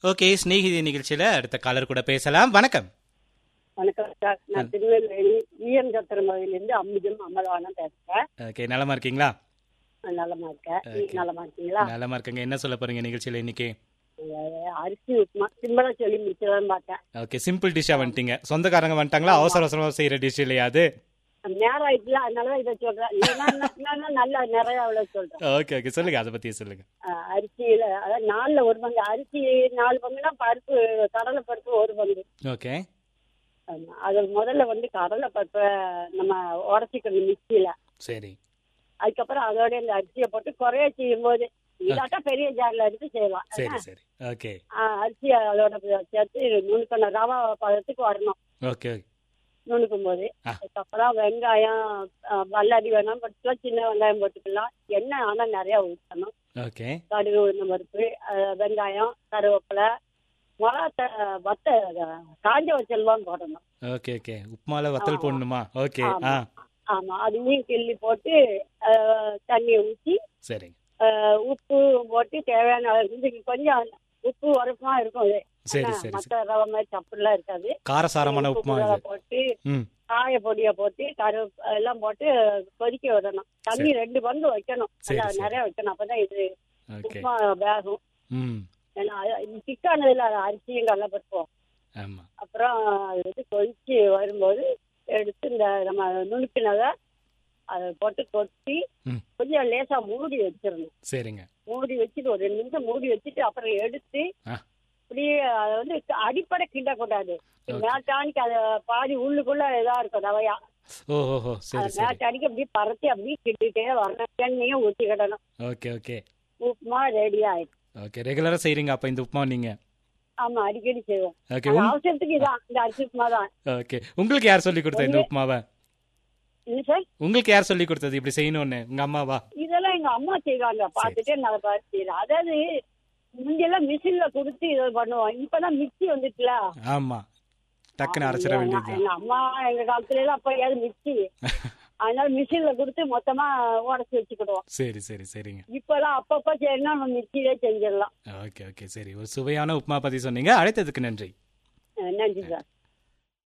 Okay ஸ்நேகிதி நிகழ்ச்சியில அடுத்த collar கூட பேசலாம் வணக்கம் வணக்கம் சார் நான் திருநெல்வேலி ஈஎம் சத்திரம் பகுதியிலேருந்து அம்மிஜம் அமலவானம் பேசுறேன் ஓகே நலமா இருக்கீங்களா நான் நலமா இருக்கேன் நீங்க நலமா இருக்கீங்களா நலமா இருக்கங்க என்ன சொல்ல போறீங்க நிகழ்ச்சியில இன்னைக்கு அஹ் அரிசி உப்புமா சிம்பிளா சொல்லி முடிச்சதான் பார்த்தேன் ஓகே சிம்பிள் டிஷ்ஷா வந்துட்டீங்க சொந்தக்காரங்க வந்துட்டாங்களா அவசர அவசரமா செய்யற டிஷ் இல்லையா அது நேரம் ஆயிட்டுல அதனாலதான் இதை சொல்றேன் இல்லைன்னா நான் இல்லைன்னா நல்லா நிறைய அவ்வளவு சொல்றேன் ஓகே ஓகே சொல்லுங்க அதை பத்தி சொல்லுங்க அஹ் அரிசியில அதாவது நாலுல ஒரு பங்கு அரிசி நாலு பங்குனா பருப்பு கடலை பருப்பு ஒரு பங்கு ஓகே ஆமா. அது முதல்ல வந்து கடலை பருப்பை நம்ம உடச்சிக்கணும் மிக்சியில சரி அதுக்கப்புறம் அதோட இந்த அரிசியை போட்டு குறைய செய்யும் போது இல்லாட்டா பெரிய ஜார்ல எடுத்து செய்யலாம் சரி சரி ஓகே ஆஹ் அரிசி அதோட சேர்த்து நுணுக்கணும் ரவா பதத்துக்கு வரணும் ஓகே ஓகே நுணுக்கும் போது ஆ. அதுக்கப்புறம் வெங்காயம் ஆஹ் வல்லாரி வேணாம் போட்டுக்கலாம் சின்ன வெங்காயம் போட்டுக்கலாம் எண்ணெய் ஆனா நிறைய ஊற்றணும் ஓகே கடுகு உளுந்த பருப்பு ஆஹ் வெங்காயம் கருவேப்பிலை மொளகா வத்த காஞ்ச வச்சல்வான் போடணும் ஓகே ஓகே உப்புமால வத்தல் ஆமா. போடணுமா ஓகே ஆ ஆமா. ஆமா அதையும் கிள்ளி போட்டு ஆஹ் தண்ணியை ஊற்றி சரிங்க ஆஹ் உப்பு போட்டு தேவையான அளவு இது கொஞ்சம் உப்பு உரப்பமா இருக்கும் இது சரி ஆனா, சரி சரி மத்த ரவை மாதிரி சப்புலாம் இருக்காது காரசாரமான உப்பு உப்புமா மிளகா இது போட்டு ம் காய பொடியை போட்டு கரு எல்லாம் போட்டு கொதிக்க விடணும் தண்ணி ரெண்டு பங்கு வைக்கணும் சரி, நல்லா சரி. நிறைய வைக்கணும் அப்பதான் இது ஓகே உப்புமா வேகும் ம் ஏன்னா அது- இது திக்கானதுல அரிசியும் கடலப்பருப்போம் ஆமா அப்புறம் அது வந்து கொதிச்சு வரும்போது எடுத்து இந்த நம்ம நுணுக்கினதை அதை போட்டு கொட்டி ம். கொஞ்சம் லேசா மூடி வச்சிடணும் சரிங்க மூடி வச்சுட்டு ஒரு ரெண்டு நிமிஷம் மூடி வச்சுட்டு அப்புறம் எடுத்து ஆ. அப்படியே அதை வந்து அடிப்படை கிண்டக்கூடாது Okay. மேட்டானிக்கு அதை பாதி உள்ளுக்குள்ள இதா இருக்கும் ரவையா ஓ ஓ ஓ சரி அதை சரி மேட்டானிக்கு அப்படியே பறத்தி அப்படியே கிண்டிட்டே வரணும் எண்ணெயும் ஊற்றிக்கிடணும் ஓகே ஓகே உப்புமா ரெடி ஆயிடும் ஓகே ரெகுலரா செய்றீங்க அப்ப இந்த உப்புமா நீங்க ஆமா அடிக்கடி செய்வோம் ஓகே அது உங்- அவசரத்துக்கு இதான் இந்த அரிசி உப்புமா தான் ஓகே உங்களுக்கு யார் சொல்லி கொடுத்தா இந்த உப்புமாவை இல்லை சார் உங்களுக்கு யார் சொல்லி கொடுத்தது இப்படி செய்யணும்னு உங்க அம்மாவா இதெல்லாம் எங்க அம்மா செய்வாங்க பார்த்துட்டு நான் பார்த்து செய்யறேன் அதாவது முந்தையெல்லாம் மிஷின்ல கொடுத்து இதை பண்ணுவோம் இப்பதான் மிக்சி வந்துட்டுல ஆமா டக்குன்னு அரைச்சிட வேண்டியதுதான் எங்க அம்மா எங்க காலத்துல எல்லாம் அப்ப ஏதாவது மிக்சி அதனால மிஷின்ல கொடுத்து மொத்தமா உடச்சு வச்சுக்கிடுவோம் சரி சரி சரிங்க இப்பெல்லாம் அப்பப்ப செய்யணும் நம்ம மிக்சியிலே செஞ்சிடலாம் ஓகே ஓகே சரி ஒரு சுவையான உப்புமா பத்தி சொன்னீங்க அழைத்ததுக்கு நன்றி அஹ் நன்றி சார்